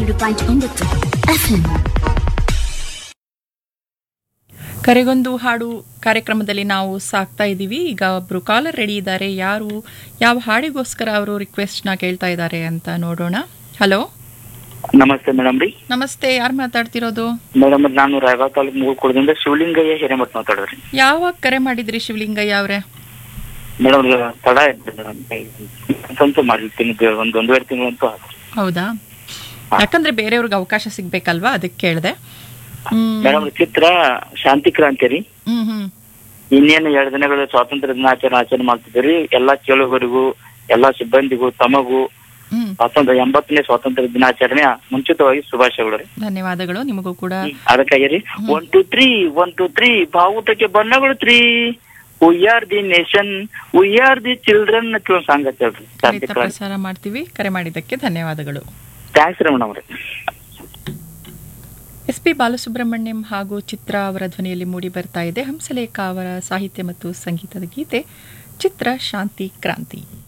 ಎರಡು ಪಾಯಿಂಟ್ ಒಂಬತ್ತು ಎಫ್ಎಂ ಕರೆಗೊಂದು ಹಾಡು ಕಾರ್ಯಕ್ರಮದಲ್ಲಿ ನಾವು ಸಾಕ್ತಾ ಇದ್ದೀವಿ ಈಗ ಒಬ್ರು ಕಾಲರ್ ರೆಡಿ ಇದ್ದಾರೆ ಯಾರು ಯಾವ ಹಾಡಿಗೋಸ್ಕರ ಅವರು ರಿಕ್ವೆಸ್ಟ್ನ ಕೇಳ್ತಾ ಇದ್ದಾರೆ ಅಂತ ನೋಡೋಣ ಹಲೋ ನಮಸ್ತೆ ಮೇಡಮ್ ರೀ ನಮಸ್ತೆ ಯಾರು ಮಾತಾಡ್ತಿರೋದು ಮೇಡಮ್ ನಾನು ರಾಯಬಾಗ್ ತಾಲೂಕು ಮೂಗುಕೊಡದಿಂದ ಶಿವಲಿಂಗಯ್ಯ ಹಿರೇಮಠ ಮಾತಾಡಿದ್ರಿ ಯಾವಾಗ ಕರೆ ಮಾಡಿದ್ರಿ ಶಿವಲಿಂಗಯ್ಯ ಅವರೇ ಮೇಡಮ್ ತಡ ಆಯ್ತು ಮೇಡಮ್ ಅಂತೂ ಮಾಡಿರ್ತೀನಿ ಒಂದು ಒಂದೂವರೆ ತಿಂಗಳಂತೂ ಆಯ್ತು ಹೌದಾ ಯಾಕಂದ್ರೆ ಬೇರೆಯವ್ರಿಗೆ ಅವಕಾಶ ಸಿಗ್ಬೇಕಲ್ವಾ ಅದಕ್ಕೆ ಕೇಳಿದೆ ಹ್ಮ್ ಮೇಡಮ್ ಚಿತ್ರ ಶಾಂತಿ ಕ್ರಾಂತಿ ರೀ ಹ್ಮ್ ಹ್ಮ್ ಇನ್ನೇನು ಎರಡು ದಿನಗಳ ಸ್ವಾತಂತ್ರ್ಯ ದಿನಾಚರಣೆ ಆಚರಣೆ ಮಾಡ್ತಿದ್ದೀರಿ ಎಲ್ಲಾ ಕೇಳುಗರಿಗೂ ಎಲ್ಲಾ ಸಿಬ್ಬಂದಿಗೂ ತಮಗೂ ಹ್ಮ್ ಸ್ವಾತಂತ್ರ್ಯ ಎಂಬತ್ತನೇ ಸ್ವಾತಂತ್ರ್ಯ ದಿನಾಚರಣೆ ಮುಂಚಿತವಾಗಿ ಶುಭಾಶಯಗಳು ರೀ ಧನ್ಯವಾದಗಳು ನಿಮಗೂ ಕೂಡ ಅದಕ್ಕಾಗಿ ರೀ one two three one two three ಬಾವುಟಕ್ಕೆ ಬಣ್ಣಗಳು three we are the nation we are the children ಅಂತ ಒಂದು ಸಾಂಗ್ ಹಚ್ಚಲ್ರಿ ಶಾಂತಿ ಖಂಡಿತ ಕ್ರಾಂತಿ ಪ್ರಸಾರ ಮಾಡ್ತೀವಿ ಕರೆ ಮಾಡಿದ್ದಕ್ಕೆ ಧನ್ಯವಾದಗಳು ಥ್ಯಾಂಕ್ಸ್ ರೀ ಮೇಡಮ್ ರೀ ಎಸ್ ಪಿ ಬಾಲಸುಬ್ರಹ್ಮಣ್ಯಂ ಹಾಗೂ ಚಿತ್ರ ಅವರ ಧ್ವನಿಯಲ್ಲಿ ಮೂಡಿ ಬರ್ತಾ ಇದೆ ಹಂಸಲೇಖ ಅವರ ಸಾಹಿತ್ಯ ಮತ್ತು ಸಂಗೀತದ ಗೀತೆ ಚಿತ್ರ ಶಾಂತಿ ಕ್ರಾಂತಿ